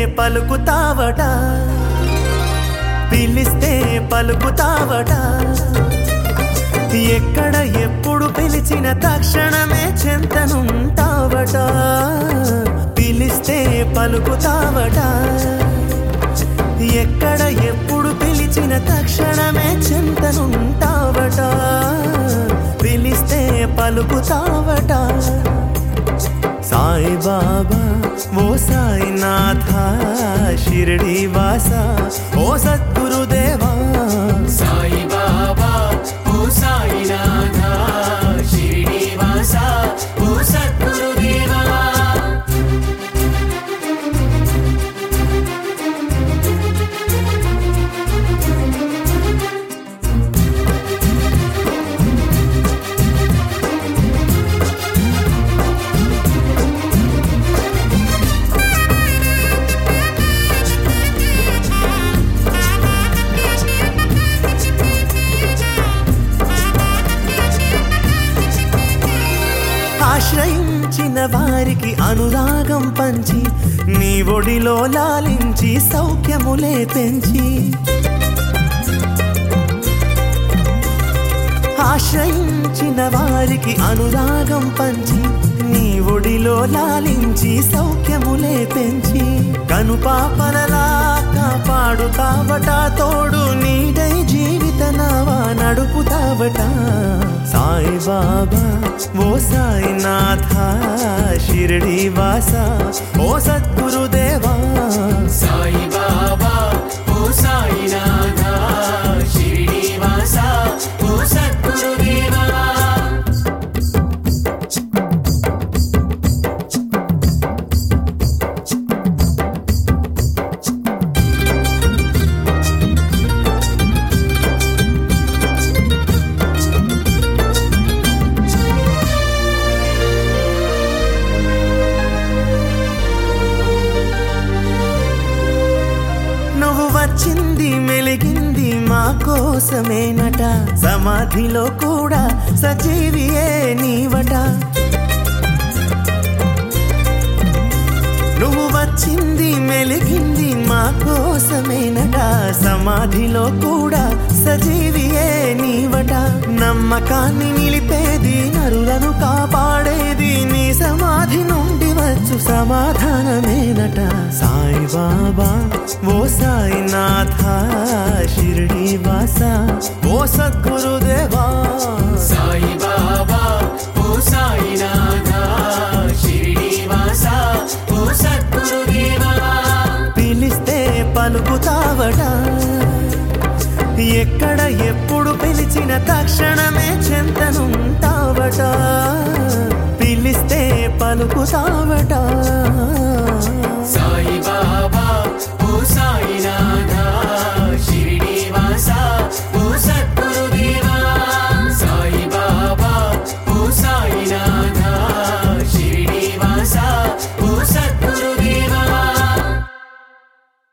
పలుకుతావట పిలిస్తే పలుకుతావట ఎక్కడ ఎప్పుడు పిలిచిన తక్షణమే చెంతనుంటావట పిలిస్తే పలుకుతావట ఎక్కడ ఎప్పుడు పిలిచిన తక్షణమే చింతనుంటావట పిలిస్తే పలుకుతావట సాయి బాబా ఓ సాయినాథ షిరిడి వాస ఓ సద్గురుదేవా సాయి బాబా ఓ సాయినాథ షిరిడి వాస ఓ సద్గురుదేవా ఆశ్రయించిన వారికి అనురాగం పంచి నీ ఒడిలో లాలించి సౌఖ్యములే పెంచి ఆశ్రయించిన వారికి అనురాగం పంచి నీ ఒడిలో లాలించి సౌఖ్యములే పెంచి కనుపాపలలా కాపాడుతావట తోడు నీడై జీవిత నావా నడుపుతావట సాయి బాబా ఓ సాయినాథ షిరిడి వాస ఓ సద్గురుదేవా సాయి బాబా ఓ సాయినాథ షిరిడి వాస ఓ సద్గురుదేవా నువ్వు వచ్చింది మెలిగింది మా కోసమేనట సమాధిలో కూడా సజీవియే నీవట నువ్వు వచ్చింది మెలిగింది మా కోసమేనట సమాధిలో కూడా సజీవియే నీవట నమ్మకాన్ని నిలిపేది నరులను కాపాడేది నీ సమాధి నుండి వచ్చు సమాధానమేనట సాయి బాబా ఓ సాయినాథ షిరిడి వాస ఓ సద్గురుదేవా సాయి బాబా ఓ సాయినాథ షిరిడి వాస ఓ సద్గురుదేవా పిలిస్తే పలుకుతావట ఎక్కడ ఎప్పుడు పిలిచిన తక్షణమే చెంతనుంటావట పిలిస్తే పలుకుతావట